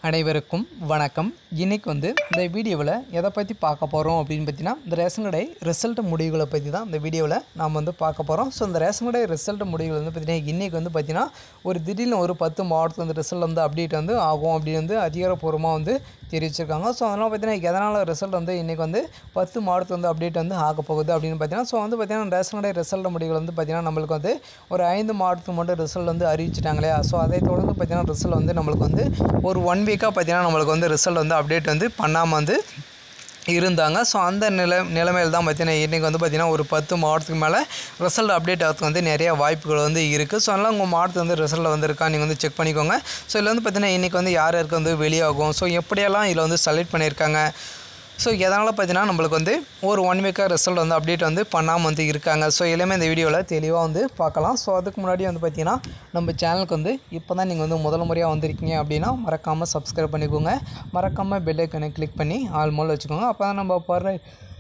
அனைவருக்கும் வணக்கம் இன்னைக்கு வந்து இந்த வீடியோவில் எதை பற்றி பார்க்க போகிறோம் அப்படின்னு பார்த்தீங்கன்னா இந்த ரேஷன் கடை ரிசல்ட் முடிவுகளை பற்றி தான் இந்த வீடியோவில் நாம் வந்து பார்க்க போகிறோம் ஸோ இந்த ரேஷன் கடை ரிசல்ட் முடிவுகள் வந்து பார்த்தீங்கன்னா இன்றைக்கி வந்து பார்த்தீங்கன்னா ஒரு திடீர்னு ஒரு பத்து மாவட்டத்துக்கு வந்து ரிசல்ட் வந்து அப்டேட் வந்து ஆகும் அப்படின்னு வந்து அதிகாரப்பூர்வமாக வந்து தெரிவிச்சிருக்காங்க ஸோ அதனால் பார்த்தீங்கன்னா எதனால் ரிசல்ட் வந்து இன்றைக்கி வந்து பத்து மாவட்டத்துக்கு வந்து அப்டேட் வந்து ஆக போகுது அப்படின்னு பார்த்தீங்கன்னா ஸோ வந்து பார்த்தீங்கன்னா ரேஷன் கடை ரிசல்ட் முடிவுகள் வந்து பார்த்தீங்கன்னா நம்மளுக்கு வந்து ஒரு ஐந்து மாவட்டத்துக்கு மட்டும் ரிசல்ட் வந்து அறிவிச்சிட்டாங்க இல்லையா ஸோ அதை தொடர்ந்து பார்த்தீங்கன்னா ரிசல்ட் வந்து நம்மளுக்கு வந்து ஒரு ஒன் வீக்காக பார்த்தீங்கன்னா நம்மளுக்கு வந்து ரிசல்ட் வந்து அப்டேட் வந்து பண்ணாமல் வந்து இருந்தாங்க ஸோ அந்த நிலை நிலைமையில் தான் பார்த்தீங்கன்னா இன்றைக்கி வந்து பார்த்திங்கன்னா ஒரு பத்து மாவட்டத்துக்கு மேலே ரிசல்ட் அப்டேட் ஆகிறதுக்கு வந்து நிறைய வாய்ப்புகள் வந்து இருக்குது ஸோ அதனால் உங்கள் மாவட்டத்துக்கு வந்து ரிசல்ட் வந்திருக்கா நீங்கள் வந்து செக் பண்ணிக்கோங்க ஸோ இதில் வந்து பார்த்திங்கன்னா இன்றைக்கி வந்து யார் யாருக்கு வந்து வெளியாகும் ஸோ எப்படியெல்லாம் இதில் வந்து செலக்ட் பண்ணியிருக்காங்க ஸோ எதனால் பார்த்தீங்கன்னா நம்மளுக்கு வந்து ஒரு ஒன் வீக்காக ரிசல்ட் வந்து அப்டேட் வந்து பண்ணாமல் வந்து இருக்காங்க ஸோ எல்லாமே இந்த வீடியோவில் தெளிவாக வந்து பார்க்கலாம் ஸோ அதுக்கு முன்னாடி வந்து பார்த்தீங்கன்னா நம்ம சேனலுக்கு வந்து இப்போ தான் நீங்கள் வந்து முதல் முறையாக வந்திருக்கீங்க அப்படின்னா மறக்காமல் சப்ஸ்கிரைப் பண்ணிக்கோங்க மறக்காமல் பெல் ஐக்கனை கிளிக் பண்ணி ஆல் மோல் வச்சுக்கோங்க அப்போ தான் நம்ம போடுற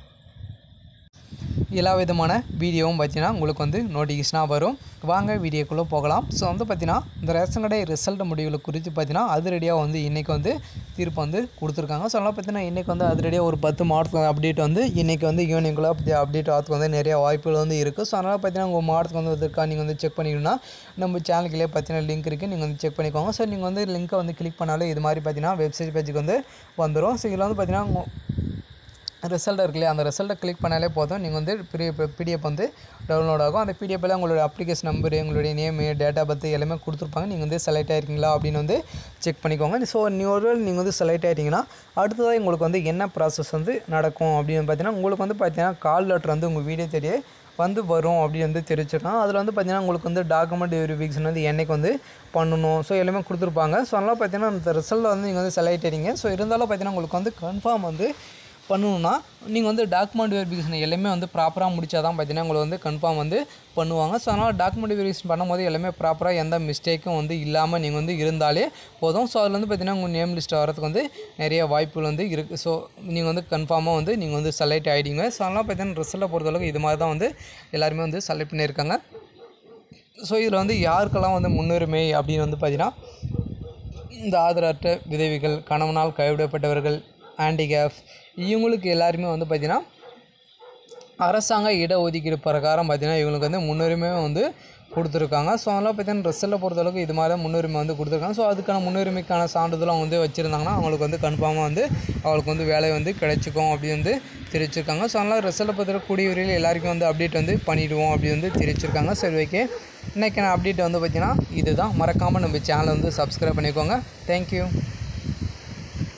எல்லா விதமான வீடியோவும் பார்த்தீங்கன்னா உங்களுக்கு வந்து நோட்டிஃபிகேஷனாக வரும் வாங்க வீடியோக்குள்ளே போகலாம் ஸோ வந்து பார்த்தீங்கன்னா இந்த ரேஷன் கடை ரிசல்ட் முடிவுகளை குறித்து பார்த்தீங்கன்னா அதிரடியாக வந்து இன்றைக்கி வந்து தீர்ப்பு வந்து கொடுத்துருக்காங்க ஸோ அதனால் பார்த்தீங்கன்னா இன்றைக்கி வந்து அதிரடியாக ஒரு பத்து மாவட்டத்துக்கு அப்டேட் வந்து இன்றைக்கி வந்து ஈவினிங்குள்ளே அப்படி அப்டேட் ஆகிறதுக்கு வந்து நிறைய வாய்ப்புகள் வந்து இருக்குது ஸோ அதனால் பார்த்தீங்கன்னா உங்கள் மாவட்டத்துக்கு வந்து வந்திருக்கா நீங்கள் வந்து செக் பண்ணிக்கணும்னா நம்ம சேனலுக்குள்ளே பார்த்தீங்கன்னா லிங்க் இருக்குது நீங்கள் வந்து செக் பண்ணிக்கோங்க ஸோ நீங்கள் வந்து லிங்க்கை வந்து கிளிக் பண்ணாலே இது மாதிரி பார்த்தீங்கன்னா வெப்சைட் பேஜுக்கு வந்து வந்துடும் ஸோ இதில் வந்து பார்த்தீங்கன்னா உங்க- ரிசல்ட் இருக்கு இல்லையா அந்த ரிசல்ட்டை கிளிக் பண்ணாலே போதும் நீங்கள் வந்து பிடிஎஃப் வந்து டவுன்லோட் ஆகும் அந்த பிடிஎஃப்பில் உங்களோட அப்ளிகேஷன் நம்பர் உங்களுடைய நேமு டேட்டா பற்றி எல்லாமே கொடுத்துருப்பாங்க நீங்கள் வந்து செலக்ட் ஆயிருக்கீங்களா அப்படின்னு வந்து செக் பண்ணிக்கோங்க ஸோ நியூ நீங்கள் வந்து செலக்ட் ஆகிட்டீங்கன்னா அடுத்ததாக உங்களுக்கு வந்து என்ன ப்ராசஸ் வந்து நடக்கும் அப்படின்னு பார்த்தீங்கன்னா உங்களுக்கு வந்து பார்த்தீங்கன்னா கால் லெட்டர் வந்து உங்கள் வீடியோ தெரிய வந்து வரும் அப்படின்னு வந்து தெரிவிச்சிருக்காங்க அதில் வந்து பார்த்தீங்கன்னா உங்களுக்கு வந்து டாக்குமெண்ட் வெரிஃபிகேஷன் வந்து என்னைக்கு வந்து பண்ணணும் ஸோ எல்லாமே கொடுத்துருப்பாங்க ஸோ அதனால் பார்த்தீங்கன்னா அந்த ரிசல்ட் வந்து நீங்கள் வந்து செலக்ட் ஆகிறீங்க ஸோ இருந்தாலும் பார்த்தீங்கன்னா உங்களுக்கு வந்து கன்ஃபார்ம் வந்து பண்ணணுன்னா நீங்கள் வந்து டாக்குமெண்ட் வெரிஃபிகேஷன் எல்லாமே வந்து ப்ராப்பராக முடிச்சா தான் பார்த்தீங்கன்னா உங்களுக்கு வந்து கன்ஃபார்ம் வந்து பண்ணுவாங்க ஸோ அதனால் டாக்குமெண்ட் வெரிஃபிகேஷன் பண்ணும்போது எல்லாமே ப்ராப்பராக எந்த மிஸ்டேக்கும் வந்து இல்லாமல் நீங்கள் வந்து இருந்தாலே போதும் ஸோ அதில் வந்து பார்த்தீங்கன்னா உங்கள் நேம் லிஸ்ட் வரதுக்கு வந்து நிறைய வாய்ப்புகள் வந்து இருக்குது ஸோ நீங்கள் வந்து கன்ஃபார்மாக வந்து நீங்கள் வந்து செலக்ட் ஆகிட்டீங்க ஸோ அதனால் பார்த்தீங்கன்னா ரிசல்ட்டை பொறுத்தளவுக்கு இது மாதிரி தான் வந்து எல்லாருமே வந்து செலக்ட் பண்ணியிருக்காங்க ஸோ இதில் வந்து யாருக்கெல்லாம் வந்து முன்னுரிமை அப்படின்னு வந்து பார்த்தீங்கன்னா இந்த ஆதரவற்ற விதவிகள் கணவனால் கைவிடப்பட்டவர்கள் ஹேண்டிகேப் இவங்களுக்கு எல்லாருமே வந்து பார்த்திங்கன்னா அரசாங்க இடஒதுக்கீடு பிரகாரம் பார்த்திங்கன்னா இவங்களுக்கு வந்து முன்னுரிமை வந்து கொடுத்துருக்காங்க ஸோ அதெல்லாம் பார்த்தீங்கன்னா ரிசல்ட்டை பொறுத்தளவுக்கு இது மாதிரி தான் முன்னுரிமை வந்து கொடுத்துருக்காங்க ஸோ அதுக்கான முன்னுரிமைக்கான சான்றிதழ் அவங்க வந்து வச்சுருந்தாங்கன்னா அவங்களுக்கு வந்து கன்ஃபார்மாக வந்து அவங்களுக்கு வந்து வேலை வந்து கிடைச்சிக்கும் அப்படி வந்து தெரிவிச்சிருக்காங்க ஸோ அதனால் ரிசல்ட்டை பொறுத்தவரை கூடிய விரைவில் எல்லாருக்கும் வந்து அப்டேட் வந்து பண்ணிவிடுவோம் அப்படி வந்து தெரிவிச்சிருக்காங்க சரி ஓகே இன்றைக்கான அப்டேட் வந்து பார்த்திங்கன்னா இதுதான் மறக்காமல் நம்ம சேனலை வந்து சப்ஸ்கிரைப் பண்ணிக்கோங்க தேங்க்யூ